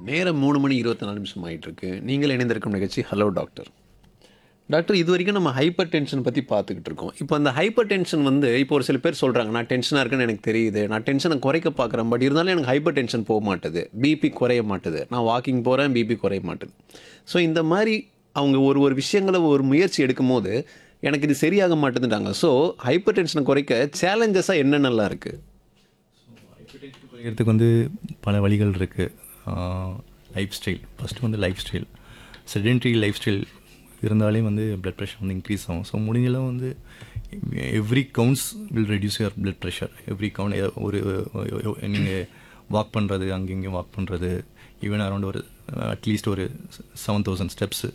நேரம் மூணு மணி இருபத்தி நாலு நிமிஷம் ஆயிட்டு இருக்கு நீங்கள் இணைந்திருக்கும் நிகழ்ச்சி ஹலோ டாக்டர் டாக்டர் இது வரைக்கும் நம்ம ஹைப்பர் டென்ஷன் பற்றி பார்த்துக்கிட்டு இருக்கோம் இப்போ அந்த ஹைப்பர் டென்ஷன் வந்து இப்போ ஒரு சில பேர் சொல்கிறாங்க நான் டென்ஷனாக இருக்குன்னு எனக்கு தெரியுது நான் டென்ஷனை குறைக்க பார்க்குறேன் பட் இருந்தாலும் எனக்கு ஹைப்பர் டென்ஷன் போக மாட்டுது பிபி குறைய மாட்டுது நான் வாக்கிங் போகிறேன் பிபி குறைய மாட்டுது ஸோ இந்த மாதிரி அவங்க ஒரு ஒரு விஷயங்களை ஒரு முயற்சி எடுக்கும் போது எனக்கு இது சரியாக மாட்டேதுட்டாங்க ஸோ ஹைப்பர் டென்ஷனை குறைக்க சேலஞ்சஸாக என்னென்னலாம் இருக்குது குறைக்கிறதுக்கு வந்து பல வழிகள் இருக்குது லைஃப் ஸ்டைல் ஃபஸ்ட்டு வந்து life style sedentary life style இருந்தாலே வந்து பிளட் ப்ரெஷர் வந்து இன்க்ரீஸ் ஆகும் ஸோ முடிஞ்சளவு வந்து every counts will reduce your blood pressure every count ஒரு நீங்கள் வாக் பண்ணுறது அங்கேயும் வாக் பண்ணுறது ஈவன் அரௌண்ட் ஒரு அட்லீஸ்ட் ஒரு செவன் தௌசண்ட் ஸ்டெப்ஸு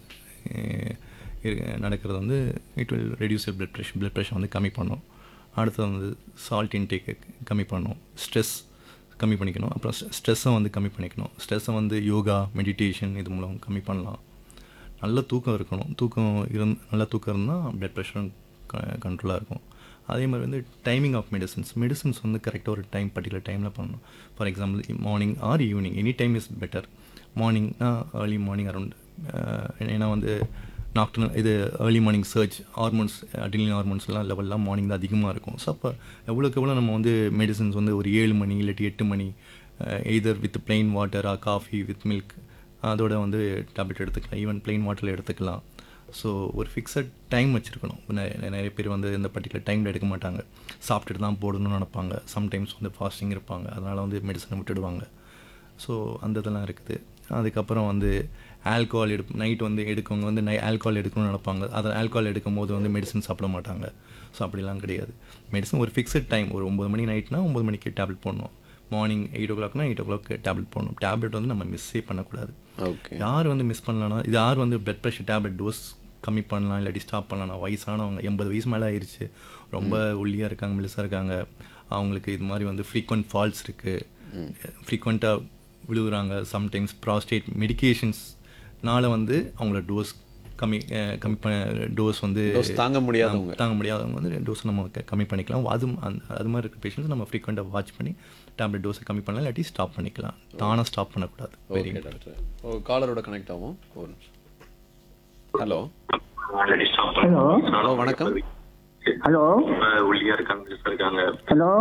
நடக்கிறது வந்து it will reduce your blood pressure blood pressure வந்து கம்மி பண்ணும் அடுத்தது வந்து சால்ட் இன்டேக்கை கம்மி பண்ணணும் ஸ்ட்ரெஸ் கம்மி பண்ணிக்கணும் அப்புறம் ஸ்ட்ரெஸ்ஸை வந்து கம்மி பண்ணிக்கணும் ஸ்ட்ரெஸ்ஸை வந்து யோகா மெடிடேஷன் இது மூலம் கம்மி பண்ணலாம் நல்ல தூக்கம் இருக்கணும் தூக்கம் இருந் நல்ல தூக்கம் இருந்தால் பிளட் ப்ரெஷரும் கண்ட்ரோலாக இருக்கும் அதே மாதிரி வந்து டைமிங் ஆஃப் மெடிசன்ஸ் மெடிசன்ஸ் வந்து கரெக்டாக ஒரு டைம் பர்டிகுலர் டைமில் பண்ணணும் for example morning or evening any time is better மார்னிங்னா ஏர்லி மார்னிங் அரௌண்ட் ஏன்னா வந்து நாக்டர்னல் இது ஏர்லி மார்னிங் சர்ச் ஹார்மோன்ஸ் அட்ரினல் ஹார்மோன்ஸ்லாம் லெவல்லாம் மார்னிங் தான் அதிகமாக இருக்கும் ஸோ அப்போ எவ்வளோக்கு எவ்வளோ நம்ம வந்து மெடிசன்ஸ் வந்து ஒரு ஏழு மணி இல்லாட்டி எட்டு மணி எய்தர் வித் பிளெயின் வாட்டர் ஆ காஃபி வித் மில்க் அதோட வந்து டேப்லெட் எடுத்துக்கலாம் ஈவன் பிளெயின் வாட்டரில் எடுத்துக்கலாம் ஸோ ஒரு ஃபிக்ஸட் டைம் வச்சுருக்கணும் நிறைய பேர் வந்து இந்த பர்டிகுலர் டைமில் எடுக்க மாட்டாங்க சாப்பிட்டுட்டு தான் போடணும்னு நினைப்பாங்க சம்டைம்ஸ் வந்து ஃபாஸ்டிங் இருப்பாங்க அதனால் வந்து மெடிசனை விட்டுடுவாங்க ஸோ அந்த இதெல்லாம் இருக்குது அதுக்கப்புறம் வந்து ஆல்கோஹால் எடு நைட் வந்து எடுக்கவங்க வந்து நை ஆல்கோஹால் எடுக்கணும்னு நினைப்பாங்க அதை ஆல்கோஹால் எடுக்கும் போது வந்து மெடிசன் சாப்பிட மாட்டாங்க ஸோ அப்படிலாம் கிடையாது மெடிசன் ஒரு ஃபிக்ஸட் டைம் ஒரு ஒம்பது மணி நைட்னா ஒம்பது மணிக்கு டேப்லெட் போடணும் மார்னிங் எயிட் ஓ கிளாக்னா எயிட் ஓ கிளாக் டேப்லெட் போடணும் டேப்லெட் வந்து நம்ம மிஸ்ஸே பண்ணக்கூடாது ஓகே யார் வந்து மிஸ் பண்ணலாம்னா இது யார் வந்து பிளட் ப்ரெஷர் டேப்லெட் டோஸ் கம்மி பண்ணலாம் இல்லாட்டி ஸ்டாப் பண்ணலாம் வயசானவங்க எண்பது வயசு மேலே ஆயிடுச்சு ரொம்ப ஒல்லியாக இருக்காங்க மெலிசாக இருக்காங்க அவங்களுக்கு இது மாதிரி வந்து ஃப்ரீக்வெண்ட் ஃபால்ஸ் இருக்குது ஃப்ரீக்வெண்ட்டாக விழுகுறாங்க சம்டைம்ஸ் ப்ராஸ்டேட் மெடிகேஷன்ஸ்னால வந்து அவங்கள டோஸ் கம்மி அஹ், கம்மி பண்ண டோஸ் வந்து Dose தாங்க முடியாதவங்க. தாங்க முடியாதவங்க வந்து டோஸ் நம்ம க- கம்மி பண்ணிக்கலாம் அது அந்த அது மாதிரி இருக்க பேஷண்ட்ஸ் நம்ம ஃப்ரீக்வெண்ட்டாக வாட்ச் பண்ணி டேப்லெட் டோஸை கம்மி பண்ணலாம் இல்லாட்டி ஸ்டாப் பண்ணிக்கலாம் தானாக ஸ்டாப் பண்ணக்கூடாது வெரி ஓகே டாக்டர் ஓ காலரோட கனெக்ட் ஆகும் ஒரு நிமிஷம் ஹலோ ஹலோ ஹலோ வணக்கம் ஹலோ ஒல்லியா இருக்காங்க பெருசா இருக்காங்க ஹலோ